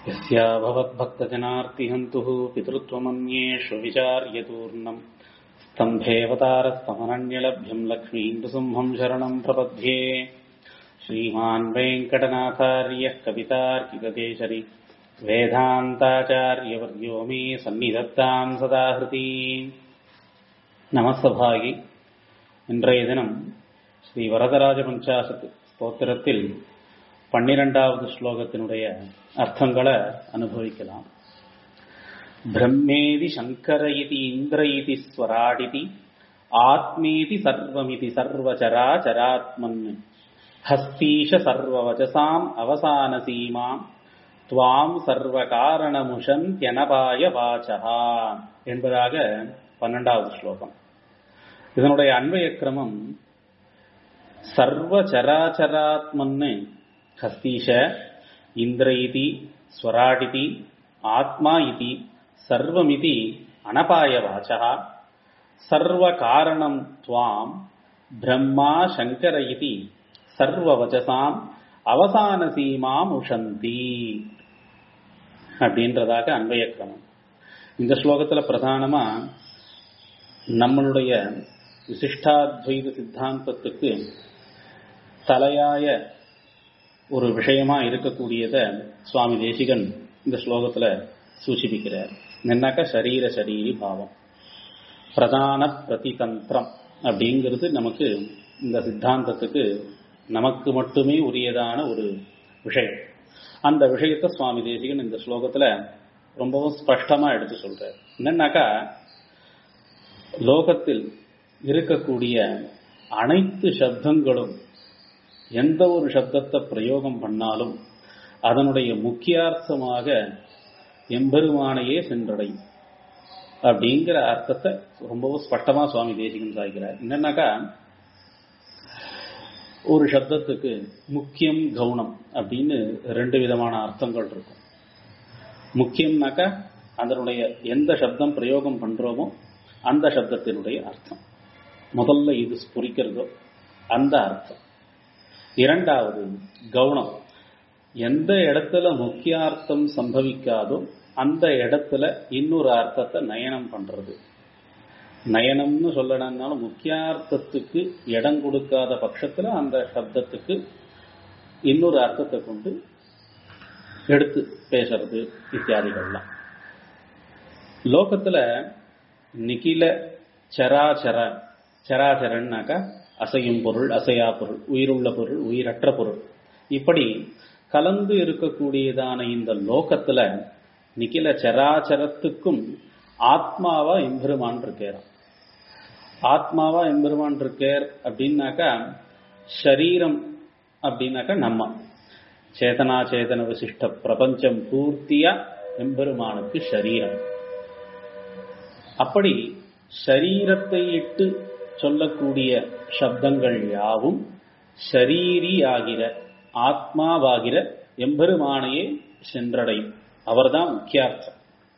यस्या भवद्भक्तजनार्तिहन्तुः पितृत्वमन्येषु विचार्यतूर्णम् स्तम्भेऽवतारस्तमनन्यलभ्यम् लक्ष्मीम् नृसिंहम् शरणम् प्रपद्ये श्रीमान् वेङ्कटनाथार्यः कवितार्किककेशरि वेदान्ताचार्यवर्यो मे सन्निधत्ताम् सदा हृति நமசபாகி இன்றைய தினம் ஸ்ரீ வரதராஜ பஞ்சாசத் ஸ்தோத்திரத்தில் பன்னிரெண்டாவது ஸ்லோகத்தினுடைய அர்த்தங்களை அனுபவிக்கலாம் பிரம்மேதி சங்கர இதி இந்திர இதி ஸ்வராடிதி ஆத்மீதி சர்வமிதி சர்வச்சராச்சராத்மன் ஹஸ்தீஷ சர்வவச்சசாம் அவசான சீமாம் துவாம் சர்வ காரணமுஷன்யனபாய வாச்சகா என்பதாக பன்னெண்டாவது ஸ்லோகம் இதனுடைய அன்வய கிரமம் சர்வ சராச்சராத்மன்னு ஹஸ்தீஷ இந்திர இதி ஸ்வராடிதி ஆத்மா இதி சர்வமிதி அனபாய வாச்சா சர்வ காரணம் துவாம் பிரம்மா சங்கர இதி சர்வவச்சசாம் அவசான சீமாம் உஷந்தி அப்படின்றதாக அன்வய கிரமம் இந்த ஸ்லோகத்துல பிரதானமா நம்மளுடைய விசிஷ்டாத்வைத சித்தாந்தத்துக்கு தலையாய ஒரு விஷயமா இருக்கக்கூடியத சுவாமி தேசிகன் இந்த ஸ்லோகத்துல சூச்சிப்பிக்கிறார் என்னன்னாக்கா சரீர சரீரி பாவம் பிரதான பிரதிதந்திரம் அப்படிங்கிறது நமக்கு இந்த சித்தாந்தத்துக்கு நமக்கு மட்டுமே உரியதான ஒரு விஷயம் அந்த விஷயத்த சுவாமி தேசிகன் இந்த ஸ்லோகத்துல ரொம்பவும் ஸ்பஷ்டமா எடுத்து சொல்றார் என்னன்னாக்கா லோகத்தில் இருக்கக்கூடிய அனைத்து சப்தங்களும் எந்த ஒரு சப்தத்தை பிரயோகம் பண்ணாலும் அதனுடைய முக்கியார்த்தமாக எம்பெருமானையே சென்றடையும் அப்படிங்கிற அர்த்தத்தை ரொம்பவும் ஸ்பஷ்டமா சுவாமி தேசிகன் சாய்க்கிறார் என்னன்னாக்கா ஒரு சப்தத்துக்கு முக்கியம் கவுனம் அப்படின்னு ரெண்டு விதமான அர்த்தங்கள் இருக்கும் முக்கியம்னாக்கா அதனுடைய எந்த சப்தம் பிரயோகம் பண்றோமோ அந்த சப்தத்தினுடைய அர்த்தம் முதல்ல இது ஸ்புரிக்கிறதோ அந்த அர்த்தம் இரண்டாவது கவுனம் எந்த இடத்துல முக்கியார்த்தம் சம்பவிக்காதோ அந்த இடத்துல இன்னொரு அர்த்தத்தை நயனம் பண்றது நயனம்னு சொல்லணும்னாலும் முக்கியார்த்தத்துக்கு இடம் கொடுக்காத பட்சத்துல அந்த சப்தத்துக்கு இன்னொரு அர்த்தத்தை கொண்டு எடுத்து பேசுறது இத்தியாதிகள்லாம் லோகத்துல நிகில சராச்சர சராச்சரன்னாக்கா அசையும் பொருள் அசையா பொருள் உயிருள்ள பொருள் உயிரற்ற பொருள் இப்படி கலந்து இருக்கக்கூடியதான இந்த லோகத்துல நிகில சராச்சரத்துக்கும் ஆத்மாவா எம்பெருமான் இருக்கேறான் ஆத்மாவா எம்பெருமான் இருக்கேர் அப்படின்னாக்கா ஷரீரம் அப்படின்னாக்கா நம்ம சேதனா சேதன விசிஷ்ட பிரபஞ்சம் பூர்த்தியா எம்பெருமானுக்கு ஷரீரம் அப்படி ஷரீரத்தை இட்டு சொல்லக்கூடிய சப்தங்கள் யாவும் ஷரீரி ஆகிற ஆத்மாவாகிற எம்பெருமானையே சென்றடையும் அவர்தான் முக்கியார்த்தம்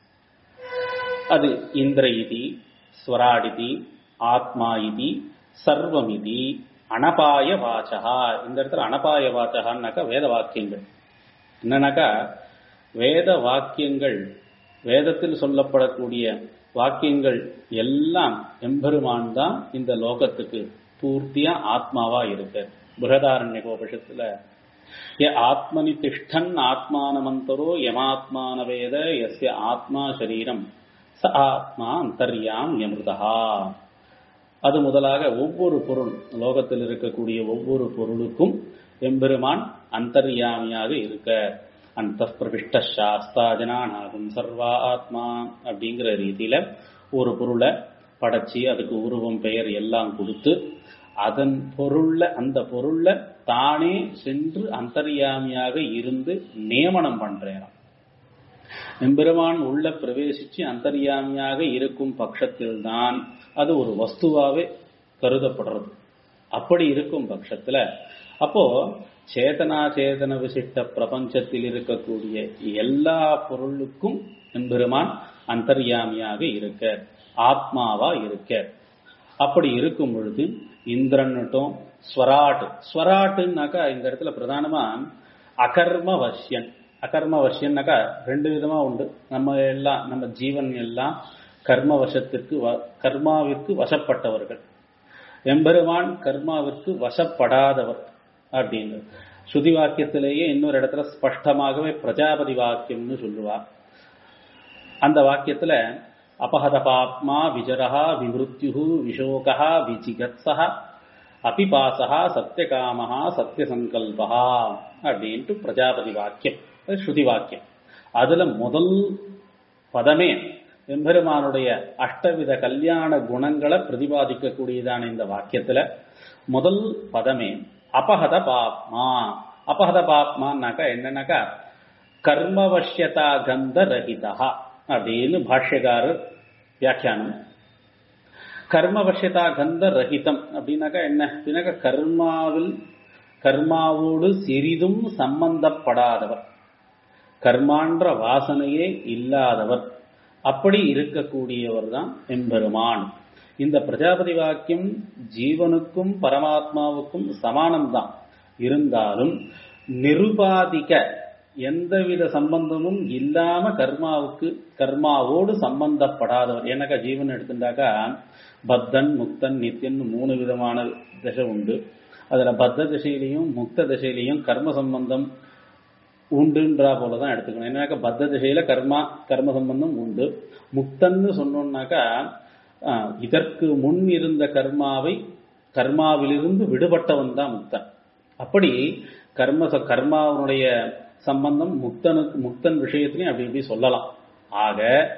அது இந்திர இதி ஸ்வராடிதி ஆத்மா இதி சர்வமிதி அனபாய வாச்சகா இந்த இடத்துல அனபாய வாச்சகான்னாக்கா வேத வாக்கியங்கள் என்னன்னாக்கா வேத வாக்கியங்கள் வேதத்தில் சொல்லப்படக்கூடிய வாக்கியங்கள் எல்லாம் எம்பெருமான் தான் இந்த லோகத்துக்கு பூர்த்தியா ஆத்மாவா இருக்கு புரதாரண்ய கோபஷத்துல ஏ ஆத்மனி திஷ்டன் ஆத்மானமந்தரோ யமாத்மான வேத எஸ்ய ஆத்மா சரீரம் ச ஆத்மா அந்தர்யாம் யமிருதா அது முதலாக ஒவ்வொரு பொருள் லோகத்தில் இருக்கக்கூடிய ஒவ்வொரு பொருளுக்கும் எம்பெருமான் அந்தர்யாமியாக இருக்க அந்த பிரபிஷ்ட சாஸ்தாஜனானாகும் சர்வா ஆத்மா அப்படிங்கிற ரீதியில ஒரு பொருளை படைச்சி அதுக்கு உருவம் பெயர் எல்லாம் கொடுத்து அதன் பொருள்ல அந்த பொருள்ல தானே சென்று அந்தர்யாமியாக இருந்து நியமனம் பண்றேன் எம்பெருமான் உள்ள பிரவேசிச்சு அந்தர்யாமியாக இருக்கும் பட்சத்தில் தான் அது ஒரு வஸ்துவாவே கருதப்படுறது அப்படி இருக்கும் பட்சத்துல அப்போ சேதனா சேதன விசிஷ்ட பிரபஞ்சத்தில் இருக்கக்கூடிய எல்லா பொருளுக்கும் எம்பெருமான் அந்தர்யாமியாக இருக்க ஆத்மாவா இருக்க அப்படி இருக்கும் பொழுது இந்திரன்னுட்டும் ஸ்வராட் ஸ்வராட்டுனாக்கா இந்த இடத்துல பிரதானமா அகர்ம வசியன் அகர்ம வசியம்னாக்கா ரெண்டு விதமா உண்டு நம்ம எல்லாம் நம்ம ஜீவன் எல்லாம் கர்ம வசத்திற்கு கர்மாவிற்கு வசப்பட்டவர்கள் எம்பெருமான் கர்மாவிற்கு வசப்படாதவர் அப்படின்னு ஸ்ருதி வாக்கியத்திலேயே இன்னொரு இடத்துல ஸ்பஷ்டமாகவே பிரஜாபதி வாக்கியம்னு சொல்லுவார் அந்த வாக்கியத்துல அபஹத பாப்மா விஜரஹா விமிருத்யு விஷோகா விஜிகத்ஸா அபிபாசா சத்தியகாமஹா சத்தியசங்கல்பா அப்படின்ட்டு பிரஜாபதி வாக்கியம் ஸ்ருதி வாக்கியம் அதுல முதல் பதமே எம்பெருமானுடைய அஷ்டவித கல்யாண குணங்களை பிரதிபாதிக்கக்கூடியதான இந்த வாக்கியத்துல முதல் பதமே அபஹத பாப்மா அபஹத பாப்மான்னாக்கா என்னன்னாக்கா கர்மவசியதா கந்த ரஹிதா அப்படின்னு பாஷ்யக்காரர் வியாக்கியானம் கர்மவசியதா கந்த ரஹிதம் அப்படின்னாக்கா என்ன அப்படின்னாக்கா கர்மாவில் கர்மாவோடு சிறிதும் சம்பந்தப்படாதவர் கர்மான்ற வாசனையே இல்லாதவர் அப்படி இருக்கக்கூடியவர் தான் எம்பெருமான் இந்த பிரஜாபதி வாக்கியம் ஜீவனுக்கும் பரமாத்மாவுக்கும் சமானம்தான் இருந்தாலும் நிருபாதிக்க எந்தவித சம்பந்தமும் இல்லாம கர்மாவுக்கு கர்மாவோடு சம்பந்தப்படாதவர் எனக்கா ஜீவன் எடுத்துட்டாக்கா பத்தன் முக்தன் நித்தியன் மூணு விதமான திசை உண்டு அதுல பத்த திசையிலையும் முக்த திசையிலையும் கர்ம சம்பந்தம் உண்டுன்றா போலதான் எடுத்துக்கணும் என்னன்னாக்கா பத்த திசையில கர்மா கர்ம சம்பந்தம் உண்டு முக்தன்னு சொன்னோம்னாக்கா இதற்கு முன் இருந்த கர்மாவை கர்மாவிலிருந்து விடுபட்டவன் தான் முக்தன் அப்படி கர்ம கர்மாவனுடைய சம்பந்தம் முக்தனுக்கு முக்தன் விஷயத்திலையும் அப்படி இப்படி சொல்லலாம் ஆக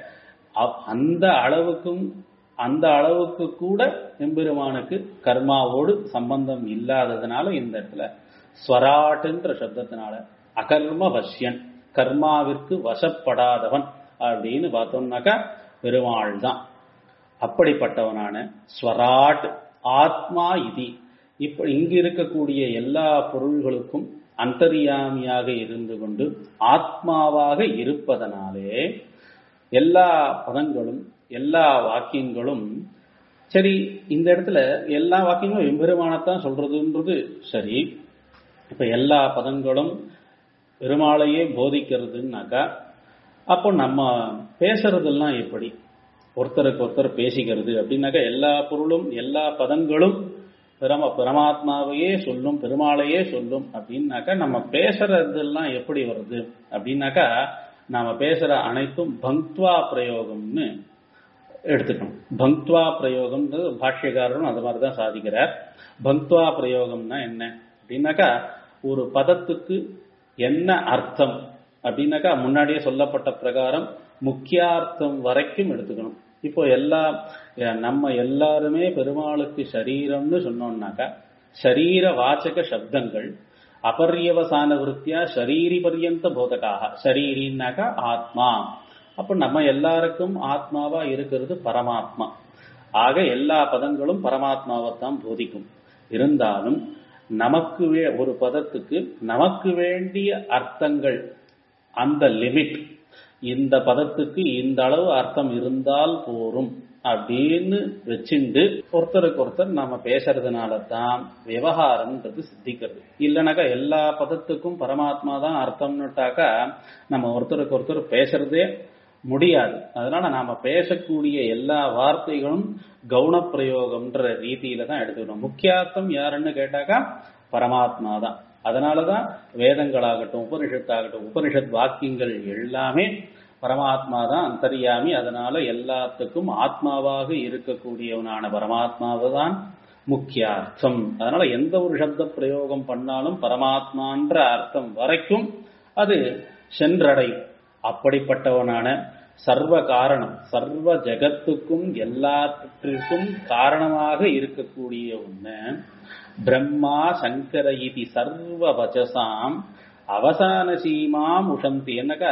அந்த அளவுக்கும் அந்த அளவுக்கு கூட எம்பெருமானுக்கு கர்மாவோடு சம்பந்தம் இல்லாததுனால இந்த இடத்துல ஸ்வராட்டுன்ற சப்தத்தினால அகர்ம வசியன் கர்மாவிற்கு வசப்படாதவன் அப்படின்னு பார்த்தோம்னாக்கா பெருமாள் தான் அப்படிப்பட்டவனான ஸ்வராட் ஆத்மா இதி இப்ப இங்கு இருக்கக்கூடிய எல்லா பொருள்களுக்கும் அந்தரியாமியாக இருந்து கொண்டு ஆத்மாவாக இருப்பதனாலே எல்லா பதங்களும் எல்லா வாக்கியங்களும் சரி இந்த இடத்துல எல்லா வாக்கியங்களும் எம்பெருமானத்தான் சொல்றதுன்றது சரி இப்ப எல்லா பதங்களும் பெருமாளையே போதிக்கிறதுனாக்கா அப்போ நம்ம பேசுறதெல்லாம் எப்படி ஒருத்தருக்கு ஒருத்தர் பேசிக்கிறது அப்படின்னாக்கா எல்லா பொருளும் எல்லா பதங்களும் பிரம பரமாத்மாவையே சொல்லும் பெருமாளையே சொல்லும் அப்படின்னாக்கா நம்ம பேசுறதெல்லாம் எப்படி வருது அப்படின்னாக்கா நாம பேசுற அனைத்தும் பங்க்வா பிரயோகம்னு எடுத்துக்கணும் பங்க்வா பிரயோகம்ன்றது பாஷ்யக்காரரும் அது மாதிரி தான் சாதிக்கிறார் பங்க்வா பிரயோகம்னா என்ன அப்படின்னாக்கா ஒரு பதத்துக்கு என்ன அர்த்தம் அப்படின்னாக்கா முன்னாடியே சொல்லப்பட்ட பிரகாரம் முக்கியார்த்தம் வரைக்கும் எடுத்துக்கணும் இப்போ எல்லா நம்ம எல்லாருமே பெருமாளுக்கு சரீரம்னு சொன்னோம்னாக்கா சரீர வாச்சக சப்தங்கள் அபர்யவசான விருத்தியா ஷரீரி பர்யந்த போதகாக ஷரீரின்னாக்கா ஆத்மா அப்ப நம்ம எல்லாருக்கும் ஆத்மாவா இருக்கிறது பரமாத்மா ஆக எல்லா பதங்களும் பரமாத்மாவைத்தான் போதிக்கும் இருந்தாலும் நமக்கு ஒரு பதத்துக்கு நமக்கு வேண்டிய அர்த்தங்கள் அந்த லிமிட் இந்த பதத்துக்கு இந்த அளவு அர்த்தம் இருந்தால் போரும் அப்படின்னு வச்சுண்டு ஒருத்தருக்கு ஒருத்தர் நாம பேசுறதுனால தான் விவகாரம்ன்றது சித்திக்கிறது இல்லைனாக்கா எல்லா பதத்துக்கும் பரமாத்மா தான் அர்த்தம்னுட்டாக்கா நம்ம ஒருத்தருக்கு ஒருத்தர் பேசுறதே முடியாது அதனால நாம பேசக்கூடிய எல்லா வார்த்தைகளும் கவுனப்பிரயோகம்ன்ற ரீதியில தான் எடுத்துக்கணும் முக்கியார்த்தம் யாருன்னு கேட்டாக்கா பரமாத்மா தான் அதனாலதான் வேதங்களாகட்டும் உபனிஷத்தாகட்டும் உபனிஷத் வாக்கியங்கள் எல்லாமே பரமாத்மா தான் அந்தரியாமி அதனால எல்லாத்துக்கும் ஆத்மாவாக இருக்கக்கூடியவனான பரமாத்மாவை தான் முக்கியார்த்தம் அதனால எந்த ஒரு சப்த பிரயோகம் பண்ணாலும் பரமாத்மான்ற அர்த்தம் வரைக்கும் அது சென்றடையும் அப்படிப்பட்டவனான சர்வ காரணம் சர்வ ஜகத்துக்கும் எல்லாத்திற்கும் காரணமாக இருக்கக்கூடிய ஒண்ணு பிரம்மா சங்கர இதி சர்வ வச்சசாம் அவசான சீமாம் உஷந்தி என்னக்கா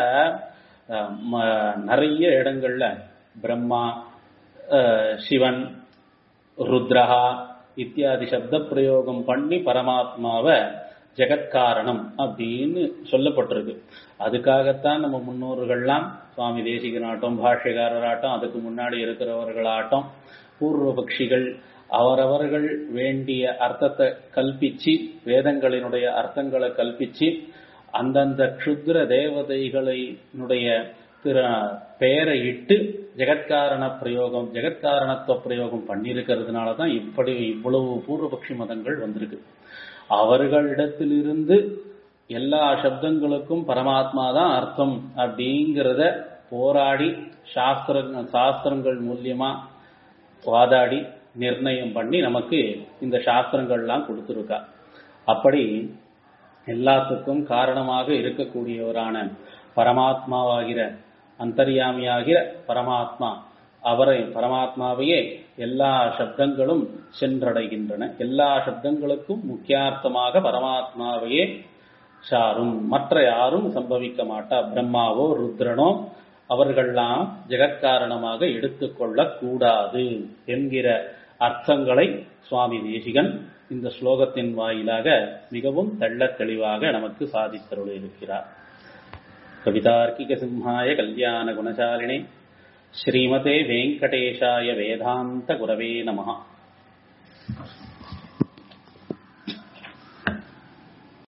நிறைய இடங்கள்ல பிரம்மா சிவன் ருத்ரஹா இத்தியாதி சப்த பிரயோகம் பண்ணி பரமாத்மாவை ஜெகத்காரணம் அப்படின்னு சொல்லப்பட்டிருக்கு அதுக்காகத்தான் நம்ம முன்னோர்கள்லாம் சுவாமி தேசிகனாட்டம் பாஷ்யகாரராட்டம் அதுக்கு முன்னாடி இருக்கிறவர்களாட்டம் பூர்வ பக்ஷிகள் அவரவர்கள் வேண்டிய அர்த்தத்தை கல்பிச்சு வேதங்களினுடைய அர்த்தங்களை கல்பிச்சு அந்தந்த க்ஷுத்ர தேவதைகளினுடைய திரு பெயரை இட்டு ஜெகத்காரண பிரயோகம் ஜெகத்காரணத்துவ பிரயோகம் பண்ணியிருக்கிறதுனால தான் இப்படி இவ்வளவு பூர்வபக்ஷி மதங்கள் வந்திருக்கு அவர்களிடத்திலிருந்து எல்லா சப்தங்களுக்கும் பரமாத்மா தான் அர்த்தம் அப்படிங்கிறத போராடி சாஸ்திர சாஸ்திரங்கள் மூலியமா வாதாடி நிர்ணயம் பண்ணி நமக்கு இந்த சாஸ்திரங்கள்லாம் கொடுத்துருக்கா அப்படி எல்லாத்துக்கும் காரணமாக இருக்கக்கூடியவரான பரமாத்மாவாகிற அந்தர்யாமியாகிற பரமாத்மா அவரை பரமாத்மாவையே எல்லா சப்தங்களும் சென்றடைகின்றன எல்லா சப்தங்களுக்கும் முக்கியார்த்தமாக பரமாத்மாவையே சாரும் மற்ற யாரும் சம்பவிக்க மாட்டா பிரம்மாவோ ருத்ரனோ அவர்கள்லாம் ஜெகத்காரணமாக எடுத்துக்கொள்ளக் கூடாது என்கிற அர்த்தங்களை சுவாமி தேசிகன் இந்த ஸ்லோகத்தின் வாயிலாக மிகவும் தெள்ளத் தெளிவாக நமக்கு சாதித்தருள் இருக்கிறார் கவிதார்க்கிக சிம்ஹாய கல்யாண குணசாலினே ஸ்ரீமதே வெங்கடேஷாய வேதாந்த குரவே நமஹா